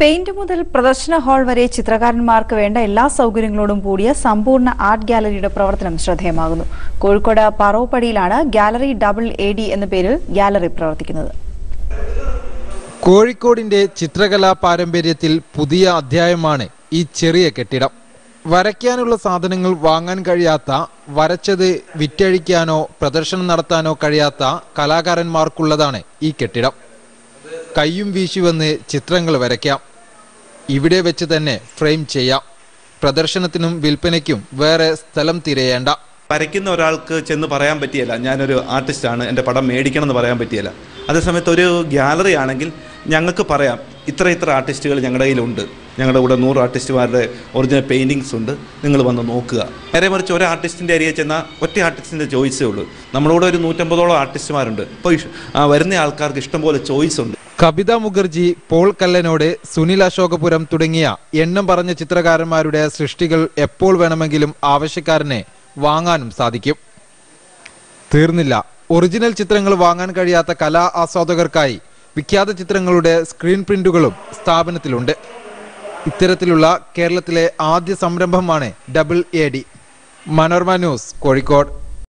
paint മുതൽ പ്രദർശന hall വരെ ചിത്രകാരന്മാർക്ക് വേണ്ട എല്ലാ സൗകര്യങ്ങളോടും കൂടിയ സമ്പൂർണ്ണ ആർട്ട് ഗാലറിയുടെ പ്രവർത്തനം ശ്രദ്ധേയമാകുന്നു കോഴിക്കോട് പറവപ്പടിയിലാണ് ഗാലറി ഡബിൾ എ ഡി എന്ന പേരിൽ ഗാലറി പ്രവർത്തിക്കുന്നത് കോഴിക്കോടിന്റെ ചിത്രകലാ പാരമ്പര്യത്തിൽ പുതിയ അധ്യായമാണ് ഈ ചെറിയ കെട്ടിടം വരയ്ക്കാനുള്ള സാധനങ്ങൾ വാങ്ങാൻ കഴിയാത്ത വരച്ചത് വിറ്റഴിക്കാനോ പ്രദർശനം നടത്താനോ കഴിയാത്ത കലാകാരന്മാർക്കുള്ളതാണ് ഈ കെട്ടിടം കയ്യും വീശി വന്ന് ചിത്രങ്ങൾ വരയ്ക്കാം ഇവിടെ വെച്ച് തന്നെ ഫ്രെയിം ചെയ്യാം പ്രദർശനത്തിനും വിൽപ്പനയ്ക്കും വേറെ സ്ഥലം തിരയേണ്ട വരയ്ക്കുന്ന ഒരാൾക്ക് ചെന്ന് പറയാൻ പറ്റിയല്ല ഞാനൊരു ആർട്ടിസ്റ്റാണ് എൻ്റെ പടം മേടിക്കണം എന്ന് പറയാൻ പറ്റിയല്ല അതേസമയത്ത് ഒരു ഗ്യാലറി ആണെങ്കിൽ ഞങ്ങൾക്ക് പറയാം ഇത്ര ഇത്ര ആർട്ടിസ്റ്റുകൾ ഞങ്ങളുടെ കയ്യിലുണ്ട് ഞങ്ങളുടെ കൂടെ നൂറ് ആർട്ടിസ്റ്റുമാരുടെ ഒറിജിനൽ പെയിൻറ്റിങ്സ് ഉണ്ട് നിങ്ങൾ വന്ന് നോക്കുക നേരെ മറിച്ച് ഒരു ആർട്ടിസ്റ്റിൻ്റെ അരികെ ചെന്നാൽ ഒറ്റ ആർട്ടിസ്റ്റിൻ്റെ ചോയ്സേ ഉള്ളൂ നമ്മുടെ കൂടെ ഒരു നൂറ്റമ്പതോളം ആർട്ടിസ്റ്റുമാരുണ്ട് ഇപ്പോൾ ഇഷ്- ആ, വരുന്ന ആൾക്കാർക്ക് ഇഷ്ടംപോലെ ചോയ്സ് ഉണ്ട് കവിത മുഖർജി പോൾ കല്ലനോട് സുനിൽ അശോകപുരം തുടങ്ങിയ എണ്ണം പറഞ്ഞ ചിത്രകാരന്മാരുടെ സൃഷ്ടികൾ എപ്പോൾ വേണമെങ്കിലും ആവശ്യക്കാരനെ വാങ്ങാനും സാധിക്കും തീർന്നില്ല ഒറിജിനൽ ചിത്രങ്ങൾ വാങ്ങാൻ കഴിയാത്ത കലാ ആസ്വാദകർക്കായി വിഖ്യാത ചിത്രങ്ങളുടെ സ്ക്രീൻ പ്രിന്റുകളും സ്ഥാപനത്തിലുണ്ട് ഇത്തരത്തിലുള്ള കേരളത്തിലെ ആദ്യ സംരംഭമാണ് double A D Manorama news Kozhikode